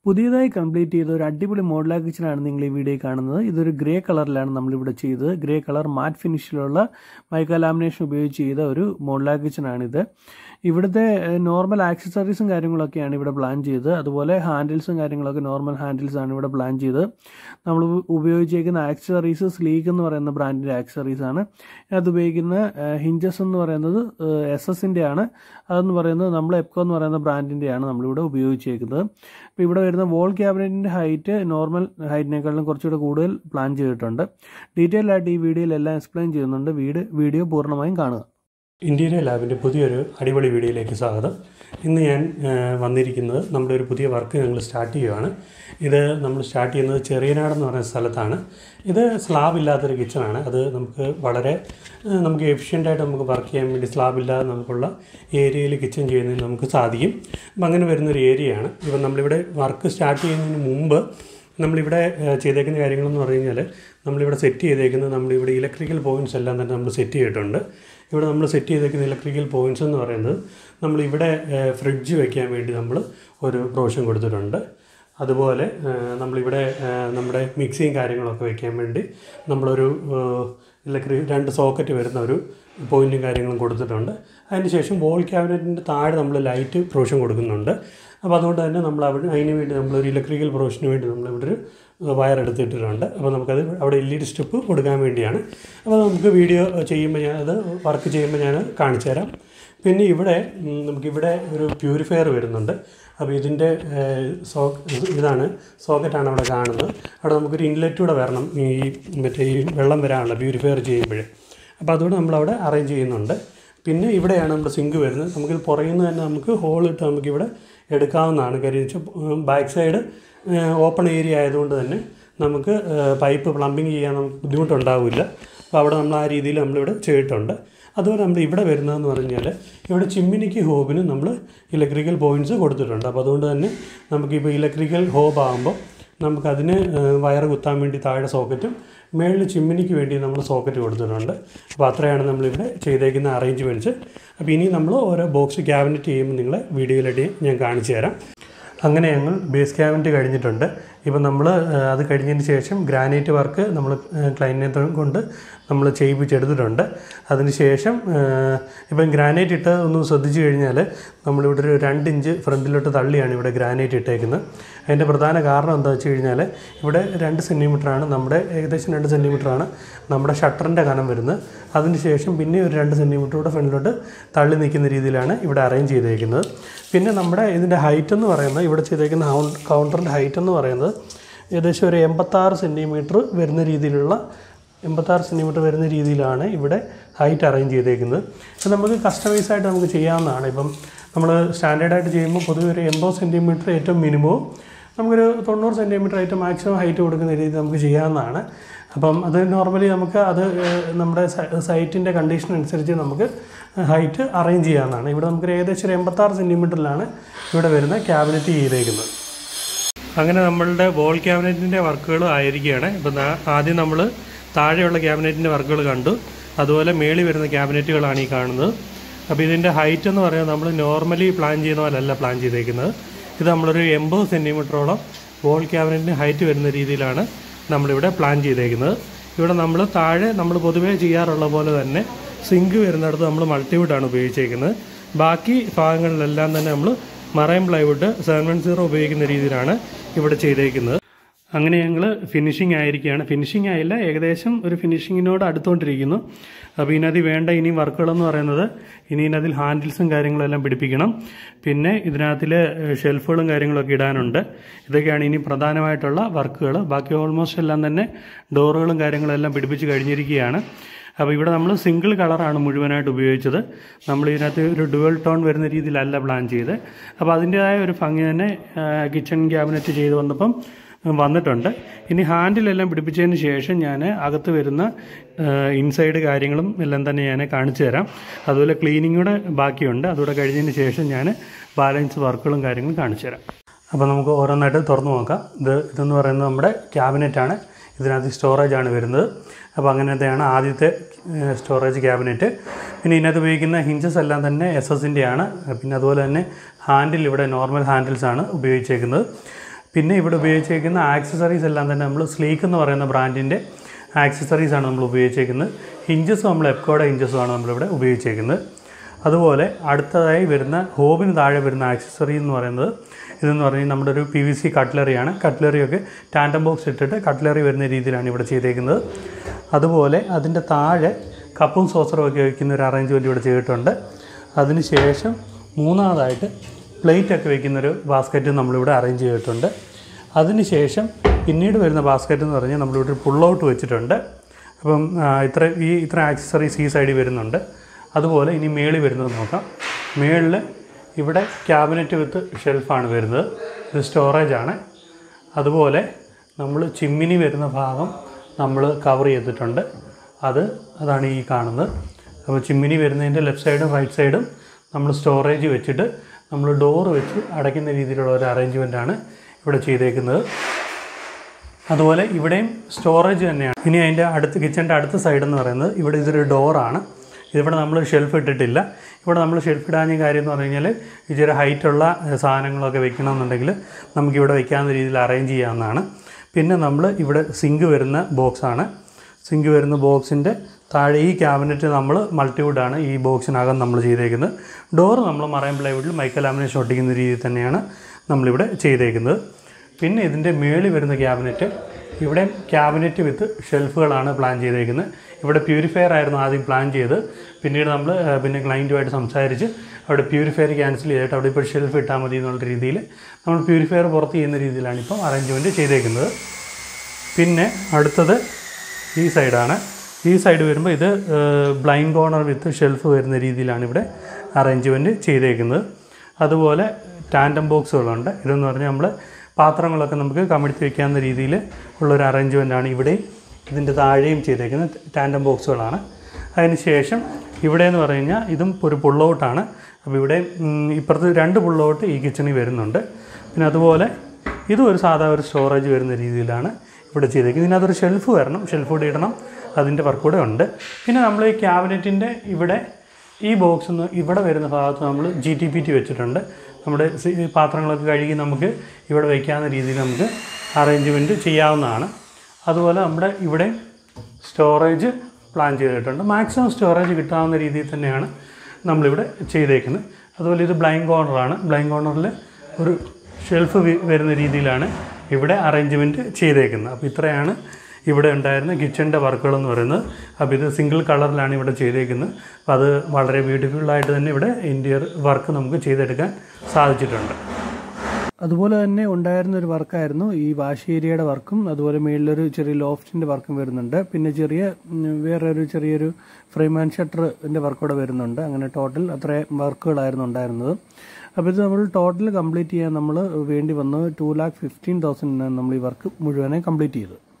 പുതിയതായി കംപ്ലീറ്റ് ചെയ്ത ഒരു അടിപൊളി മോഡലാ കിച്ചണാണ് നിങ്ങൾ ഈ വീഡിയോ കാണുന്നത് ഇതൊരു ഗ്രേ കളറിലാണ് നമ്മളിവിടെ ചെയ്തത് ഗ്രേ കളർ മാറ്റ് ഫിനിഷിലുള്ള മൈക്ക ലാമിനേഷൻ ഉപയോഗിച്ച് ചെയ്ത ഒരു മോഡലാ കിച്ചണാണിത് ഇവിടുത്തെ നോർമൽ ആക്സസറീസും കാര്യങ്ങളൊക്കെയാണ് ഇവിടെ പ്ലാൻ ചെയ്തത് അതുപോലെ ഹാൻഡിൽസും കാര്യങ്ങളൊക്കെ നോർമൽ ഹാൻഡിൽസ് ആണ് ഇവിടെ പ്ലാൻ ചെയ്തത് നമ്മൾ ഉപയോഗിച്ചേക്കുന്ന ആക്സസറീസ് സ്ലീക്ക് എന്ന് പറയുന്ന ബ്രാൻഡിൻ്റെ ആക്സസറീസ് ആണ് അത് ഉപയോഗിക്കുന്ന ഹിഞ്ചസ് എന്ന് പറയുന്നത് എസ് എസിൻ്റെ ആണ് അതെന്ന് പറയുന്നത് നമ്മൾ എപ്കോ എന്ന് പറയുന്ന ബ്രാൻഡിൻ്റെയാണ് നമ്മളിവിടെ ഉപയോഗിച്ചേക്കുന്നത് അപ്പോൾ ഇവിടെ വരുന്ന വോൾ ക്യാബിനറ്റിൻ്റെ ഹൈറ്റ് നോർമൽ ഹൈറ്റിനേക്കാളും കുറച്ചുകൂടെ കൂടുതൽ പ്ലാൻ ചെയ്തിട്ടുണ്ട് ഡീറ്റെയിൽ ആയിട്ട് ഈ വീഡിയോയിൽ എല്ലാം എക്സ്പ്ലെയിൻ ചെയ്യുന്നുണ്ട് വീഡിയോ വീഡിയോ പൂർണ്ണമായും കാണുക ഇൻറ്റീരിയർ ലാബിൻ്റെ പുതിയൊരു അടിപൊളി വീഡിയോയിലേക്ക് സ്വാഗതം ഇന്ന് ഞാൻ വന്നിരിക്കുന്നത് നമ്മുടെ ഒരു പുതിയ വർക്ക് ഞങ്ങൾ സ്റ്റാർട്ട് ചെയ്യുകയാണ് ഇത് നമ്മൾ സ്റ്റാർട്ട് ചെയ്യുന്നത് ചെറിയനാട് എന്ന് പറയുന്ന സ്ഥലത്താണ് ഇത് സ്ലാബ് ഇല്ലാത്തൊരു കിച്ചണാണ് അത് നമുക്ക് വളരെ നമുക്ക് എഫിഷ്യൻ്റായിട്ട് നമുക്ക് വർക്ക് ചെയ്യാൻ വേണ്ടി സ്ലാബ് ഇല്ലാതെ നമുക്കുള്ള ഏരിയയിൽ കിച്ചൺ ചെയ്യുന്നതിന് നമുക്ക് സാധിക്കും അപ്പം അങ്ങനെ വരുന്നൊരു ഏരിയയാണ് ഇപ്പം നമ്മളിവിടെ വർക്ക് സ്റ്റാർട്ട് ചെയ്യുന്നതിന് മുമ്പ് നമ്മളിവിടെ ചെയ്തേക്കുന്ന കാര്യങ്ങളെന്ന് പറഞ്ഞു കഴിഞ്ഞാൽ നമ്മളിവിടെ സെറ്റ് ചെയ്തേക്കുന്നത് നമ്മളിവിടെ ഇലക്ട്രിക്കൽ പോയിൻറ്റ്സ് എല്ലാം തന്നെ നമ്മൾ സെറ്റ് ചെയ്തിട്ടുണ്ട് ഇവിടെ നമ്മൾ സെറ്റ് ചെയ്തേക്കുന്ന ഇലക്ട്രിക്കൽ പോയിൻറ്റ്സ് എന്ന് പറയുന്നത് നമ്മളിവിടെ ഫ്രിഡ്ജ് വയ്ക്കാൻ വേണ്ടി നമ്മൾ ഒരു പ്രൊവിഷൻ കൊടുത്തിട്ടുണ്ട് അതുപോലെ നമ്മളിവിടെ നമ്മുടെ മിക്സിയും കാര്യങ്ങളൊക്കെ വയ്ക്കാൻ വേണ്ടി നമ്മളൊരു ഇലക്ട്രിക് രണ്ട് സോക്കറ്റ് വരുന്ന ഒരു പോയിൻറ്റും കാര്യങ്ങളും കൊടുത്തിട്ടുണ്ട് അതിനുശേഷം വോൾ ക്യാബിനറ്റിൻ്റെ താഴെ നമ്മൾ ലൈറ്റ് പ്രൊവിഷൻ കൊടുക്കുന്നുണ്ട് അപ്പോൾ അതുകൊണ്ട് തന്നെ നമ്മൾ അവിടെ അതിന് വേണ്ടി നമ്മളൊരു ഇലക്ട്രിക്കൽ പ്രൊവിഷന് വേണ്ടി നമ്മളിവിടെ ഒരു വയർ എടുത്തിട്ടിട്ടുണ്ട് അപ്പോൾ നമുക്കത് അവിടെ എൽ ഇ ഡി സ്റ്റെപ്പ് കൊടുക്കാൻ വേണ്ടിയാണ് അപ്പോൾ നമുക്ക് വീഡിയോ ചെയ്യുമ്പോൾ ഞാൻ അത് വർക്ക് ചെയ്യുമ്പോൾ ഞാൻ കാണിച്ചു തരാം പിന്നെ ഇവിടെ നമുക്കിവിടെ ഒരു പ്യൂരിഫയർ വരുന്നുണ്ട് അപ്പോൾ ഇതിൻ്റെ സോ ഇതാണ് സോക്കറ്റാണ് അവിടെ കാണുന്നത് അവിടെ നമുക്കൊരു ഇൻലെറ്റ് കൂടെ വരണം ഈ മറ്റേ ഈ വെള്ളം വരാനുള്ള പ്യൂരിഫയർ ചെയ്യുമ്പോഴേ അപ്പോൾ അതുകൊണ്ട് നമ്മളവിടെ അറേഞ്ച് ചെയ്യുന്നുണ്ട് പിന്നെ ഇവിടെയാണ് നമ്മുടെ സിങ്ക് വരുന്നത് നമുക്കിത് പുറകിൽ നിന്ന് തന്നെ നമുക്ക് ഹോൾ ഇട്ട് നമുക്കിവിടെ എടുക്കാവുന്നതാണ് കാര്യം വെച്ചാൽ ബാക്ക് സൈഡ് ഓപ്പൺ ഏരിയ ആയതുകൊണ്ട് തന്നെ നമുക്ക് പൈപ്പ് പ്ലംബിങ് ചെയ്യാൻ നമുക്ക് ബുദ്ധിമുട്ടുണ്ടാവില്ല അപ്പോൾ അവിടെ നമ്മൾ ആ രീതിയിൽ നമ്മളിവിടെ ചെയ്തിട്ടുണ്ട് അതുപോലെ നമ്മൾ ഇവിടെ വരുന്നതെന്ന് പറഞ്ഞാൽ ഇവിടെ ചിമ്മിനിക്ക് ഹോബിന് നമ്മൾ ഇലക്ട്രിക്കൽ പോയിൻറ്റ്സ് കൊടുത്തിട്ടുണ്ട് അപ്പോൾ അതുകൊണ്ട് തന്നെ നമുക്കിപ്പോൾ ഇലക്ട്രിക്കൽ ഹോബ് ആകുമ്പോൾ നമുക്കതിന് വയർ കുത്താൻ വേണ്ടി താഴെ സോക്കറ്റും മേളിൽ ചിമ്മിനിക്ക് വേണ്ടി നമ്മൾ സോക്കറ്റ് കൊടുത്തിട്ടുണ്ട് അപ്പോൾ അത്രയാണ് നമ്മളിവിടെ ചെയ്തേക്കുന്ന അറേഞ്ച്മെൻറ്റ്സ് അപ്പോൾ ഇനി നമ്മൾ ഓരോ ബോക്സ് ക്യാബിനറ്റ് ചെയ്യുമ്പോൾ നിങ്ങളെ വീഡിയോയിലിട്ട് ഞാൻ കാണിച്ചു തരാം അങ്ങനെ ഞങ്ങൾ ബേസ് ക്യാബിനറ്റ് കഴിഞ്ഞിട്ടുണ്ട് ഇപ്പം നമ്മൾ അത് കഴിഞ്ഞതിന് ശേഷം ഗ്രാനൈറ്റ് വർക്ക് നമ്മൾ ക്ലൈൻറ്റിനെ കൊണ്ട് നമ്മൾ ചെയ്യിപ്പിച്ചെടുത്തിട്ടുണ്ട് അതിന് ശേഷം ഇപ്പം ഗ്രാനൈറ്റ് ഇട്ട് ഒന്ന് ശ്രദ്ധിച്ചു കഴിഞ്ഞാൽ നമ്മളിവിടെ ഒരു രണ്ട് ഇഞ്ച് ഫ്രണ്ടിലോട്ട് തള്ളിയാണ് ഇവിടെ ഗ്രാനൈറ്റ് ഇട്ടേക്കുന്നത് അതിൻ്റെ പ്രധാന കാരണം എന്താ വെച്ച് കഴിഞ്ഞാൽ ഇവിടെ രണ്ട് സെൻറ്റിമീറ്ററാണ് നമ്മുടെ ഏകദേശം രണ്ട് സെൻറ്റിമീറ്ററാണ് നമ്മുടെ ഷട്ടറിൻ്റെ കനം വരുന്നത് അതിന് ശേഷം പിന്നെ ഒരു രണ്ട് സെൻറ്റിമീറ്റർ കൂടെ ഫ്രണ്ടിലോട്ട് തള്ളി നിൽക്കുന്ന രീതിയിലാണ് ഇവിടെ അറേഞ്ച് ചെയ്തേക്കുന്നത് പിന്നെ നമ്മുടെ ഇതിൻ്റെ ഹൈറ്റ് എന്ന് പറയുന്നത് ഇവിടെ ചെയ്തേക്കുന്ന കൗണ്ടറിൻ്റെ ഹൈറ്റ് എന്ന് പറയുന്നത് ഏകദേശം ഒരു എൺപത്താറ് സെൻറ്റിമീറ്റർ വരുന്ന രീതിയിലുള്ള എൺപത്താറ് സെൻറ്റിമീറ്റർ വരുന്ന രീതിയിലാണ് ഇവിടെ ഹൈറ്റ് അറേഞ്ച് ചെയ്തേക്കുന്നത് അത് നമുക്ക് കസ്റ്റമൈസ് ആയിട്ട് നമുക്ക് ചെയ്യാവുന്നതാണ് ഇപ്പം നമ്മൾ സ്റ്റാൻഡേർഡായിട്ട് ചെയ്യുമ്പോൾ പൊതുവെ ഒരു എൺപത് സെൻറ്റിമീറ്റർ ഏറ്റവും മിനിമവും നമുക്കൊരു തൊണ്ണൂറ് സെൻറ്റിമീറ്റർ ഏറ്റവും മാക്സിമം ഹൈറ്റ് കൊടുക്കുന്ന രീതി നമുക്ക് ചെയ്യാവുന്നതാണ് അപ്പം അത് നോർമലി നമുക്ക് അത് നമ്മുടെ സൈറ്റിൻ്റെ കണ്ടീഷൻ അനുസരിച്ച് നമുക്ക് ഹൈറ്റ് അറേഞ്ച് ചെയ്യാവുന്നതാണ് ഇവിടെ നമുക്ക് ഏകദേശം ഒരു എൺപത്താറ് സെൻറ്റിമീറ്ററിലാണ് ഇവിടെ വരുന്ന ക്യാബിനറ്റ് ചെയ്തേക്കുന്നത് അങ്ങനെ നമ്മളുടെ വോൾ ക്യാബിനറ്റിൻ്റെ വർക്കുകൾ ആയിരിക്കുകയാണ് ഇപ്പം ആദ്യം നമ്മൾ താഴെയുള്ള ക്യാബിനറ്റിൻ്റെ വർക്കുകൾ കണ്ടു അതുപോലെ മേളി വരുന്ന ക്യാബിനറ്റുകളാണ് ഈ കാണുന്നത് അപ്പോൾ ഇതിൻ്റെ ഹൈറ്റ് എന്ന് പറയുന്നത് നമ്മൾ നോർമലി പ്ലാൻ ചെയ്യുന്ന പോലല്ല പ്ലാൻ ചെയ്തേക്കുന്നത് ഇത് നമ്മളൊരു എൺപത് സെൻറ്റിമീറ്ററോളം വോൾ ക്യാബിനറ്റിന് ഹൈറ്റ് വരുന്ന രീതിയിലാണ് നമ്മളിവിടെ പ്ലാൻ ചെയ്തേക്കുന്നത് ഇവിടെ നമ്മൾ താഴെ നമ്മൾ പൊതുവേ ചെയ്യാറുള്ള പോലെ തന്നെ സിങ്ക് വരുന്നിടത്ത് നമ്മൾ മൾട്ടിവുഡാണ് ഉപയോഗിച്ചേക്കുന്നത് ബാക്കി ഭാഗങ്ങളിലെല്ലാം തന്നെ നമ്മൾ marine plywood seven one zero ഉപയോഗിക്കുന്ന രീതിയിലാണ് ഇവിടെ ചെയ്തേക്കുന്നത് അങ്ങനെ ഞങ്ങൾ ഫിനിഷിംഗ് ആയിരിക്കുകയാണ് ഫിനിഷിംഗ് ആയില്ല ഏകദേശം ഒരു ഫിനിഷിങ്ങിനോട് അടുത്തുകൊണ്ടിരിക്കുന്നു അപ്പോൾ ഇതിനകത്ത് വേണ്ട ഇനി വർക്കുകളെന്ന് പറയുന്നത് ഇനി ഇതിനകത്തിൽ ഹാൻഡിൽസും കാര്യങ്ങളും എല്ലാം പിടിപ്പിക്കണം പിന്നെ ഇതിനകത്തിൽ ഷെൽഫുകളും കാര്യങ്ങളൊക്കെ ഇടാനുണ്ട് ഇതൊക്കെയാണ് ഇനി പ്രധാനമായിട്ടുള്ള വർക്കുകൾ ബാക്കി ഓൾമോസ്റ്റ് എല്ലാം തന്നെ ഡോറുകളും കാര്യങ്ങളും എല്ലാം പിടിപ്പിച്ച് കഴിഞ്ഞിരിക്കുകയാണ് അപ്പോൾ ഇവിടെ നമ്മൾ സിംഗിൾ കളറാണ് മുഴുവനായിട്ട് ഉപയോഗിച്ചത് നമ്മൾ ഇതിനകത്ത് ഒരു ഡുവൽ ടോൺ വരുന്ന രീതിയിലല്ല പ്ലാൻ ചെയ്ത് അപ്പോൾ അതിൻ്റെതായ ഒരു ഭംഗി തന്നെ കിച്ചൺ ക്യാബിനറ്റ് ചെയ്ത് വന്നപ്പം വന്നിട്ടുണ്ട് ഇനി ഹാൻഡിലെല്ലാം പിടിപ്പിച്ചതിന് ശേഷം ഞാൻ അകത്ത് വരുന്ന ഇൻസൈഡ് കാര്യങ്ങളും എല്ലാം തന്നെ ഞാൻ കാണിച്ചു തരാം അതുപോലെ ക്ലീനിങ് കൂടെ ബാക്കിയുണ്ട് അതുകൂടെ കഴിഞ്ഞതിന് ശേഷം ഞാൻ ബാലൻസ് വർക്കുകളും കാര്യങ്ങളും കാണിച്ചു തരാം അപ്പോൾ നമുക്ക് ഓരോന്നായിട്ട് തുറന്നു നോക്കാം ഇത് ഇതെന്ന് പറയുന്നത് നമ്മുടെ ക്യാബിനറ്റാണ് ഇതിനകത്ത് സ്റ്റോറേജ് ആണ് വരുന്നത് അപ്പോൾ അങ്ങനത്തെയാണ് ആദ്യത്തെ സ്റ്റോറേജ് ക്യാബിനറ്റ് പിന്നെ ഇതിനകത്ത് ഉപയോഗിക്കുന്ന ഹിഞ്ചസ് എല്ലാം തന്നെ എസ് എസിൻ്റെ ആണ് പിന്നെ അതുപോലെ തന്നെ ഹാൻഡിൽ ഇവിടെ നോർമൽ ഹാൻഡിൽസ് ആണ് ഉപയോഗിച്ചേക്കുന്നത് പിന്നെ ഇവിടെ ഉപയോഗിച്ചേക്കുന്ന ആക്സസറീസ് എല്ലാം തന്നെ നമ്മൾ സ്ലീക്ക് എന്ന് പറയുന്ന ബ്രാൻഡിൻ്റെ ആക്സസറീസ് ആണ് നമ്മൾ ഉപയോഗിച്ചേക്കുന്നത് ഹിഞ്ചസ് നമ്മൾ എപ്കോയുടെ ഹിഞ്ചസും ആണ് നമ്മളിവിടെ ഉപയോഗിച്ചേക്കുന്നത് അതുപോലെ അടുത്തതായി വരുന്ന ഹോബിന് താഴെ വരുന്ന ആക്സസറി എന്ന് പറയുന്നത് ഇതെന്ന് പറഞ്ഞാൽ നമ്മുടെ ഒരു പി വി സി കട്ട്ലറിയാണ് കട്ട്ലറിയൊക്കെ ടാൻഡം ബോക്സ് ഇട്ടിട്ട് കട്ട്ലറി വരുന്ന രീതിയിലാണ് ഇവിടെ ചെയ്തേക്കുന്നത് അതുപോലെ അതിൻ്റെ താഴെ കപ്പും സോസറും ഒക്കെ വയ്ക്കുന്ന ഒരു അറേഞ്ച്മെൻറ്റ് ഇവിടെ ചെയ്തിട്ടുണ്ട് അതിനുശേഷം മൂന്നാമതായിട്ട് പ്ലേറ്റ് ഒക്കെ വയ്ക്കുന്നൊരു ബാസ്ക്കറ്റ് നമ്മളിവിടെ അറേഞ്ച് ചെയ്തിട്ടുണ്ട് അതിനുശേഷം പിന്നീട് വരുന്ന ബാസ്ക്കറ്റ് എന്ന് പറഞ്ഞാൽ നമ്മളിവിടെ ഒരു പുൾ ഔട്ട് വെച്ചിട്ടുണ്ട് അപ്പം ആ, ഇത്ര ഈ ഇത്ര ആക്സസറീസ് ഈ സൈഡിൽ വരുന്നുണ്ട് അതുപോലെ ഇനി മേളിൽ വരുന്നത് നോക്കാം മേളിൽ ഇവിടെ ക്യാബിനറ്റ് വിത്ത് ഷെൽഫാണ് വരുന്നത് ഇത് സ്റ്റോറേജ് ആണ് അതുപോലെ നമ്മൾ ചിമ്മിനി വരുന്ന ഭാഗം നമ്മൾ കവർ ചെയ്തിട്ടുണ്ട് അത് അതാണ് ഈ കാണുന്നത് അപ്പോൾ ചിമ്മിനി വരുന്നതിൻ്റെ ലെഫ്റ്റ് സൈഡും റൈറ്റ് സൈഡും നമ്മൾ സ്റ്റോറേജ് വെച്ചിട്ട് നമ്മൾ ഡോറ് വെച്ച് അടയ്ക്കുന്ന രീതിയിലുള്ള ഒരു അറേഞ്ച്മെൻറ്റാണ് ഇവിടെ ചെയ്തേക്കുന്നത് അതുപോലെ ഇവിടെയും സ്റ്റോറേജ് തന്നെയാണ് ഇനി അതിൻ്റെ അടുത്ത് കിച്ചൻ്റെ അടുത്ത സൈഡ് എന്ന് പറയുന്നത് ഇവിടെ ഇതൊരു ഡോറാണ് ഇതിവിടെ നമ്മൾ ഷെൽഫ് ഇട്ടിട്ടില്ല ഇവിടെ നമ്മൾ ഷെൽഫ് ഇടാഞ്ഞ കാര്യം എന്ന് പറഞ്ഞു കഴിഞ്ഞാൽ ഇച്ചിരി ഹൈറ്റുള്ള ഏഹ്, സാധനങ്ങളൊക്കെ വെക്കണമെന്നുണ്ടെങ്കിൽ നമുക്കിവിടെ വെക്കാവുന്ന രീതിയിൽ അറേഞ്ച് ചെയ്യാവുന്നതാണ് പിന്നെ നമ്മൾ ഇവിടെ സിങ്ക് വരുന്ന ബോക്സാണ് സിങ്ക് വരുന്ന ബോക്സിൻ്റെ താഴെ ഈ ക്യാബിനറ്റ് നമ്മൾ മൾട്ടിവുഡാണ് ഈ ബോക്സിനകം നമ്മൾ ചെയ്തേക്കുന്നത് ഡോറ് നമ്മൾ മറൈൻ പ്ലൈവുഡിൽ മൈക്കൽ ലാമിനേഷൻ ഒട്ടിക്കുന്ന രീതിയിൽ തന്നെയാണ് നമ്മളിവിടെ ചെയ്തേക്കുന്നത് പിന്നെ ഇതിൻ്റെ മേളിൽ വരുന്ന ക്യാബിനറ്റ് ഇവിടെ ക്യാബിനറ്റ് വിത്ത് ഷെൽഫുകളാണ് പ്ലാൻ ചെയ്തേക്കുന്നത് ഇവിടെ പ്യൂരിഫയർ ആയിരുന്നു ആദ്യം പ്ലാൻ ചെയ്ത് പിന്നീട് നമ്മൾ ഏഹ്, പിന്നെ ക്ലയൻറ്റുമായിട്ട് സംസാരിച്ച് അവിടെ പ്യൂരിഫയർ ക്യാൻസൽ ചെയ്തിട്ട് അവിടെ ഇപ്പോൾ ഷെൽഫ് ഇട്ടാൽ മതി എന്നുള്ള രീതിയിൽ നമ്മൾ പ്യൂരിഫയർ പുറത്ത് ചെയ്യുന്ന രീതിയിലാണ് ഇപ്പം അറേഞ്ച്മെൻറ്റ് ചെയ്തേക്കുന്നത് പിന്നെ അടുത്തത് ഈ സൈഡാണ് ഈ സൈഡ് വരുമ്പോൾ ഇത് ബ്ലൈൻഡ് കോർണർ വിത്ത് ഷെൽഫ് വരുന്ന രീതിയിലാണ് ഇവിടെ അറേഞ്ച്മെൻറ്റ് ചെയ്തേക്കുന്നത് അതുപോലെ ടാൻഡം ബോക്സുകളുണ്ട് ഇതെന്ന് പറഞ്ഞാൽ നമ്മൾ പാത്രങ്ങളൊക്കെ നമുക്ക് കമിഴ്ത്തി വയ്ക്കാവുന്ന രീതിയിൽ ഉള്ളൊരു അറേഞ്ച്മെൻറ്റാണ് ഇവിടെ ഇതിൻ്റെ താഴെയും ചെയ്തേക്കുന്നത് ടാൻഡം ബോക്സുകളാണ് അതിനുശേഷം ഇവിടെ എന്ന് പറഞ്ഞു കഴിഞ്ഞാൽ ഇതും ഒരു പുള്ളൗട്ടാണ് അപ്പോൾ ഇവിടെ ഉം, ഇപ്പുറത്ത് രണ്ട് പുള്ളൗട്ട് ഈ കിച്ചണിൽ വരുന്നുണ്ട് പിന്നെ അതുപോലെ ഇതും ഒരു സാധാ ഒരു സ്റ്റോറേജ് വരുന്ന രീതിയിലാണ് ഇവിടെ ചെയ്തേക്കുന്നത് ഇതിനകത്തൊരു ഷെൽഫ് വരണം ഷെൽഫ് കൂടി ഇടണം അതിൻ്റെ വർക്ക് കൂടെ ഉണ്ട് പിന്നെ നമ്മൾ ഈ ക്യാബിനറ്റിൻ്റെ ഇവിടെ ഈ ബോക്സ് ഒന്ന് ഇവിടെ വരുന്ന ഭാഗത്ത് നമ്മൾ ജി ടി പി ടി വെച്ചിട്ടുണ്ട് നമ്മുടെ സി- ഈ പാത്രങ്ങളൊക്കെ കഴുകി നമുക്ക് ഇവിടെ വയ്ക്കാവുന്ന രീതിയിൽ നമുക്ക് അറേഞ്ച്മെൻറ്റ് ചെയ്യാവുന്നതാണ് അതുപോലെ നമ്മുടെ ഇവിടെ സ്റ്റോറേജ് പ്ലാൻ ചെയ്തിട്ടുണ്ട് മാക്സിമം സ്റ്റോറേജ് കിട്ടാവുന്ന രീതിയിൽ തന്നെയാണ് നമ്മളിവിടെ ചെയ്തേക്കുന്നത് അതുപോലെ ഇത് ബ്ലൈൻഡ് കോർണറാണ് ബ്ലൈൻഡ് കോർണറിൽ ഒരു ഷെൽഫ് വരുന്ന രീതിയിലാണ് ഇവിടെ അറേഞ്ച്മെൻറ്റ് ചെയ്തേക്കുന്നത് അപ്പോൾ ഇത്രയാണ് ഇവിടെ ഉണ്ടായിരുന്ന കിച്ചണിൻ്റെ വർക്കുകൾ എന്ന് പറയുന്നത് അപ്പോൾ ഇത് സിംഗിൾ കളറിലാണ് ഇവിടെ ചെയ്തേക്കുന്നത് അപ്പോൾ അത് വളരെ ബ്യൂട്ടിഫുള്ളായിട്ട് തന്നെ ഇവിടെ ഇൻറ്റീരിയർ വർക്ക് നമുക്ക് ചെയ്തെടുക്കാൻ സാധിച്ചിട്ടുണ്ട് അതുപോലെ തന്നെ ഉണ്ടായിരുന്ന ഒരു വർക്കായിരുന്നു ഈ വാഷ് ഏരിയയുടെ വർക്കും അതുപോലെ മേളിലൊരു ചെറിയ ലോഫ്റ്റിന്റെ വർക്കും വരുന്നുണ്ട് പിന്നെ ചെറിയ ഉം, വേറെ ഒരു ചെറിയൊരു ഫ്രെയിം ആൻഡ് ഷട്ടറിന്റെ വർക്ക് കൂടെ വരുന്നുണ്ട് അങ്ങനെ ടോട്ടൽ അത്രയും വർക്കുകളായിരുന്നു ഉണ്ടായിരുന്നത് അപ്പോൾ ഇത് നമ്മൾ ടോട്ടൽ കംപ്ലീറ്റ് ചെയ്യാൻ നമ്മൾ വേണ്ടി വന്നത് ടു ലാക്ക് ഫിഫ്റ്റീൻ തൗസൻഡിനാണ് നമ്മൾ ഈ വർക്ക് മുഴുവനായി കംപ്ലീറ്റ് ചെയ്തത്